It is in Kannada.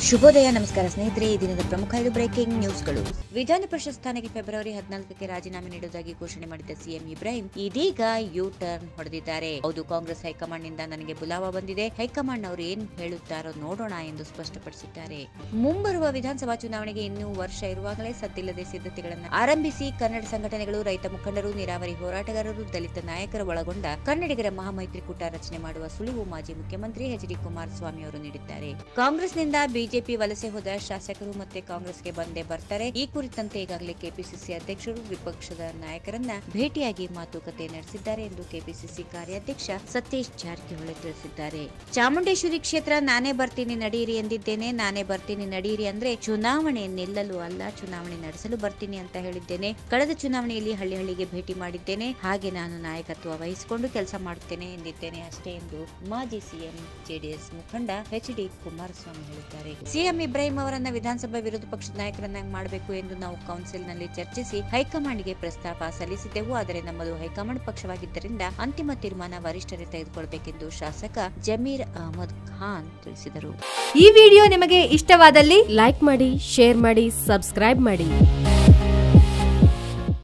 ಶುಭೋದಯ ನಮಸ್ಕಾರ ಸ್ನೇಹಿತರೆ ಈ ದಿನದ ಪ್ರಮುಖ ಐದು ಬ್ರೇಕಿಂಗ್ ನ್ಯೂಸ್ಗಳು ವಿಧಾನ ಪರಿಷತ್ ಸ್ಥಾನಕ್ಕೆ ಫೆಬ್ರವರಿ ಹದಿನಾಲ್ಕಕ್ಕೆ ರಾಜೀನಾಮೆ ನೀಡುವುದಾಗಿ ಘೋಷಣೆ ಮಾಡಿದ್ದ ಸಿಎಂ ಇಬ್ರಾಹಿಂ ಇದೀಗ ಯೂ ಟರ್ನ್ ಹೊಡೆದಿದ್ದಾರೆ ಹೌದು ಕಾಂಗ್ರೆಸ್ ಹೈಕಮಾಂಡ್ ನಿಂದ ನನಗೆ ಬುಲಾವ ಬಂದಿದೆ ಹೈಕಮಾಂಡ್ ಅವರು ಏನ್ ಹೇಳುತ್ತಾರೋ ನೋಡೋಣ ಎಂದು ಸ್ಪಷ್ಟಪಡಿಸಿದ್ದಾರೆ ಮುಂಬರುವ ವಿಧಾನಸಭಾ ಚುನಾವಣೆಗೆ ಇನ್ನೂ ವರ್ಷ ಇರುವಾಗಲೇ ಸದ್ದಿಲ್ಲದೆ ಸಿದ್ಧತೆಗಳನ್ನು ಆರಂಭಿಸಿ ಕನ್ನಡ ಸಂಘಟನೆಗಳು ರೈತ ಮುಖಂಡರು ನೀರಾವರಿ ಹೋರಾಟಗಾರರು ದಲಿತ ನಾಯಕರು ಒಳಗೊಂಡ ಕನ್ನಡಿಗರ ಮಹಾಮೈತ್ರಿಕೂಟ ರಚನೆ ಮಾಡುವ ಸುಳಿವು ಮಾಜಿ ಮುಖ್ಯಮಂತ್ರಿ ಎಚ್ ಡಿ ಕುಮಾರಸ್ವಾಮಿ ಅವರು ನೀಡಿದ್ದಾರೆ ಕಾಂಗ್ರೆಸ್ನಿಂದ ಬಿಜೆಪಿ ವಲಸೆ ಹೋದ ಶಾಸಕರು ಮತ್ತೆ ಕಾಂಗ್ರೆಸ್ಗೆ ಬಂದೇ ಬರ್ತಾರೆ ಈ ಕುರಿತಂತೆ ಈಗಾಗಲೇ ಕೆಪಿಸಿಸಿ ಅಧ್ಯಕ್ಷರು ವಿಪಕ್ಷದ ನಾಯಕರನ್ನ ಭೇಟಿಯಾಗಿ ಮಾತುಕತೆ ನಡೆಸಿದ್ದಾರೆ ಎಂದು ಕೆಪಿಸಿಸಿ ಕಾರ್ಯಾಧ್ಯಕ್ಷ ಸತೀಶ್ ಜಾರಕಿಹೊಳಿ ತಿಳಿಸಿದ್ದಾರೆ ಚಾಮುಂಡೇಶ್ವರಿ ಕ್ಷೇತ್ರ ನಾನೇ ಬರ್ತೀನಿ ನಡೀರಿ ಎಂದಿದ್ದೇನೆ ನಾನೇ ಬರ್ತೀನಿ ನಡೀರಿ ಅಂದ್ರೆ ಚುನಾವಣೆ ನಿಲ್ಲಲು ಅಲ್ಲ ಚುನಾವಣೆ ನಡೆಸಲು ಬರ್ತೀನಿ ಅಂತ ಹೇಳಿದ್ದೇನೆ ಕಳೆದ ಚುನಾವಣೆಯಲ್ಲಿ ಹಳ್ಳಿ ಹಳ್ಳಿಗೆ ಭೇಟಿ ಮಾಡಿದ್ದೇನೆ ಹಾಗೆ ನಾನು ನಾಯಕತ್ವ ವಹಿಸಿಕೊಂಡು ಕೆಲಸ ಮಾಡುತ್ತೇನೆ ಎಂದಿದ್ದೇನೆ ಅಷ್ಟೇ ಎಂದು ಮಾಜಿ ಸಿಎಂ ಜೆಡಿಎಸ್ ಮುಖಂಡ ಎಚ್ ಡಿ ಕುಮಾರಸ್ವಾಮಿ ಹೇಳಿದ್ದಾರೆ ಸಿಎಂ ಇಬ್ರಾಹಿಂ ಅವರನ್ನ ವಿಧಾನಸಭಾ ವಿರೋಧ ಪಕ್ಷದ ನಾಯಕರನ್ನಾಗಿ ಮಾಡಬೇಕು ಎಂದು ನಾವು ಕೌನ್ಸಿಲ್ ನಲ್ಲಿ ಚರ್ಚಿಸಿ ಹೈಕಮಾಂಡ್ಗೆ ಪ್ರಸ್ತಾಪ ಸಲ್ಲಿಸಿದ್ದೆವು ಆದರೆ ನಮ್ಮದು ಹೈಕಮಾಂಡ್ ಪಕ್ಷವಾಗಿದ್ದರಿಂದ ಅಂತಿಮ ತೀರ್ಮಾನ ವರಿಷ್ಠರೇ ತೆಗೆದುಕೊಳ್ಳಬೇಕೆಂದು ಶಾಸಕ ಜಮೀರ್ ಅಹಮದ್ ಖಾನ್ ತಿಳಿಸಿದರು ಈ ವಿಡಿಯೋ ನಿಮಗೆ ಇಷ್ಟವಾದಲ್ಲಿ ಲೈಕ್ ಮಾಡಿ ಶೇರ್ ಮಾಡಿ ಸಬ್ಸ್ಕ್ರೈಬ್ ಮಾಡಿ